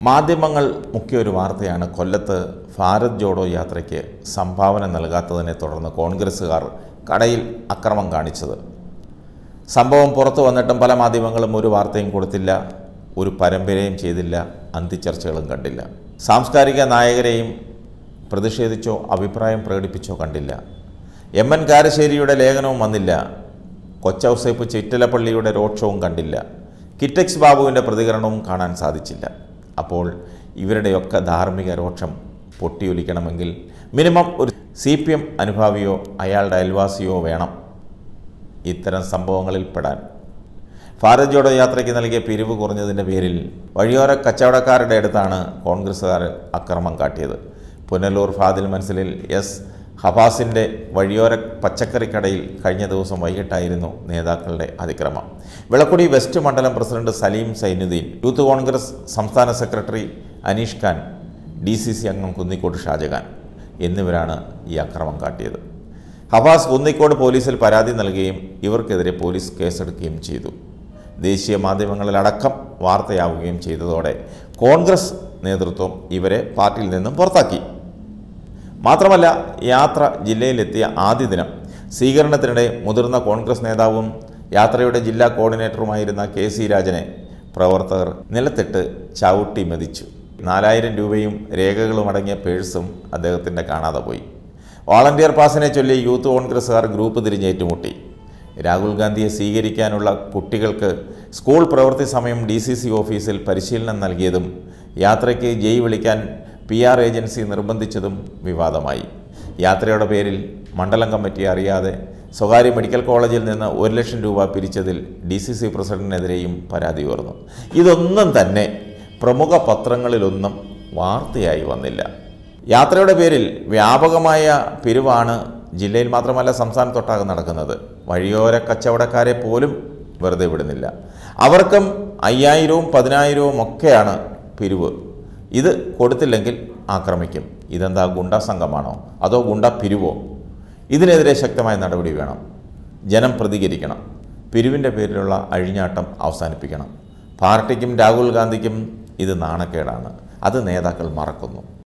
മാധ്യമങ്ങൾ മുഖ്യ ഒരു വാർത്തയാണ് കൊല്ലത്ത് ഭാരത് ജോഡോ യാത്രയ്ക്ക് സംഭാവന നൽകാത്തതിനെ തുടർന്ന് കോൺഗ്രസ്സുകാർ കടയിൽ അക്രമം കാണിച്ചത് സംഭവം പുറത്തു വന്നിട്ടും പല മാധ്യമങ്ങളും ഒരു വാർത്തയും കൊടുത്തില്ല ഒരു പരമ്പരയും ചെയ്തില്ല അന്തിച്ചർച്ചകളും കണ്ടില്ല സാംസ്കാരിക നായകരെയും പ്രതിഷേധിച്ചോ അഭിപ്രായം പ്രകടിപ്പിച്ചോ കണ്ടില്ല എം എൻ കാരശ്ശേരിയുടെ ലേഖനവും വന്നില്ല കൊച്ചൗസേപ്പ് ചിറ്റലപ്പള്ളിയുടെ റോഡ് ഷോവും കണ്ടില്ല കിറ്റക്സ് ബാബുവിൻ്റെ പ്രതികരണവും കാണാൻ സാധിച്ചില്ല അപ്പോൾ ഇവരുടെയൊക്കെ ധാർമ്മിക രോക്ഷം പൊട്ടിയൊലിക്കണമെങ്കിൽ മിനിമം ഒരു സി പി എം അനുഭാവിയോ അയാളുടെ അയൽവാസിയോ വേണം ഇത്തരം സംഭവങ്ങളിൽ പെടാൻ ഭാരത് ജോഡോ യാത്രയ്ക്ക് നൽകിയ പിരിവ് കുറഞ്ഞതിൻ്റെ പേരിൽ വഴിയോര കച്ചവടക്കാരുടെ അടുത്താണ് കോൺഗ്രസ്സുകാർ അക്രമം കാട്ടിയത് പുനലൂർ ഫാദിൽ മനസ്സിലിൽ എസ് ഹബാസിൻ്റെ വഴിയോര പച്ചക്കറിക്കടയിൽ കഴിഞ്ഞ ദിവസം വൈകിട്ടായിരുന്നു നേതാക്കളുടെ അതിക്രമം വിളക്കുടി വെസ്റ്റ് മണ്ഡലം പ്രസിഡന്റ് സലീം സൈനുദ്ദീൻ യൂത്ത് കോൺഗ്രസ് സംസ്ഥാന secretary Aneesh Khan D C C അംഗം കുന്നിക്കോട്ട് ഷാജഹാൻ എന്നിവരാണ് ഈ അക്രമം കാട്ടിയത് ഹവാസ് കുന്നിക്കോട് പോലീസിൽ പരാതി നൽകുകയും ഇവർക്കെതിരെ പോലീസ് കേസെടുക്കുകയും ചെയ്തു ദേശീയ മാധ്യമങ്ങളിലടക്കം വാർത്തയാവുകയും ചെയ്തതോടെ കോൺഗ്രസ് നേതൃത്വം ഇവരെ പാർട്ടിയിൽ നിന്നും പുറത്താക്കി മാത്രമല്ല യാത്ര ജില്ലയിലെത്തിയ ആദ്യ ദിനം സ്വീകരണത്തിനിടെ മുതിർന്ന കോൺഗ്രസ് നേതാവും യാത്രയുടെ ജില്ലാ കോർഡിനേറ്ററുമായിരുന്ന കെ സി രാജനെ പ്രവർത്തകർ നിലത്തിട്ട് ചവിട്ടി മെതിച്ചു നാലായിരം രൂപയും രേഖകളും അടങ്ങിയ പേഴ്സും അദ്ദേഹത്തിൻ്റെ കാണാതെ പോയി വാളണ്ടിയർ പാസിനെ ചൊല്ലി യൂത്ത് കോൺഗ്രസ്സുകാർ ഗ്രൂപ്പ് തിരിഞ്ഞേറ്റുമുട്ടി രാഹുൽ ഗാന്ധിയെ സ്വീകരിക്കാനുള്ള കുട്ടികൾക്ക് സ്കൂൾ പ്രവൃത്തി സമയം ഡി സി സി ഓഫീസിൽ പരിശീലനം നൽകിയതും യാത്രയ്ക്ക് ജയ് വിളിക്കാൻ പി ആർ ഏജൻസി നിർബന്ധിച്ചതും വിവാദമായി യാത്രയുടെ പേരിൽ മണ്ഡലം കമ്മിറ്റി അറിയാതെ സ്വകാര്യ മെഡിക്കൽ കോളേജിൽ നിന്ന് ഒരു ലക്ഷം രൂപ പിരിച്ചതിൽ ഡി സി സി പ്രസിഡന്റിനെതിരെയും പരാതി ഉയർന്നു ഇതൊന്നും തന്നെ പ്രമുഖ പത്രങ്ങളിലൊന്നും വാർത്തയായി വന്നില്ല യാത്രയുടെ പേരിൽ വ്യാപകമായ പിരിവാണ് ജില്ലയിൽ മാത്രമല്ല സംസ്ഥാനത്തൊട്ടാകെ നടക്കുന്നത് വഴിയോര കച്ചവടക്കാരെ പോലും വെറുതെ വിടുന്നില്ല അവർക്കും അയ്യായിരവും പതിനായിരവും ഒക്കെയാണ് പിരിവ് ഇത് കൊടുത്തില്ലെങ്കിൽ ആക്രമിക്കും ഇതെന്താ ഗുണ്ടാ സംഘമാണോ അതോ ഗുണ്ട പിരിവോ ഇതിനെതിരെ ശക്തമായ നടപടി വേണം ജനം പ്രതികരിക്കണം പിരിവിൻ്റെ പേരിലുള്ള അഴിഞ്ഞാട്ടം അവസാനിപ്പിക്കണം പാർട്ടിക്കും രാഹുൽ ഗാന്ധിക്കും ഇത് നാണക്കേടാണ് അത് നേതാക്കൾ മറക്കുന്നു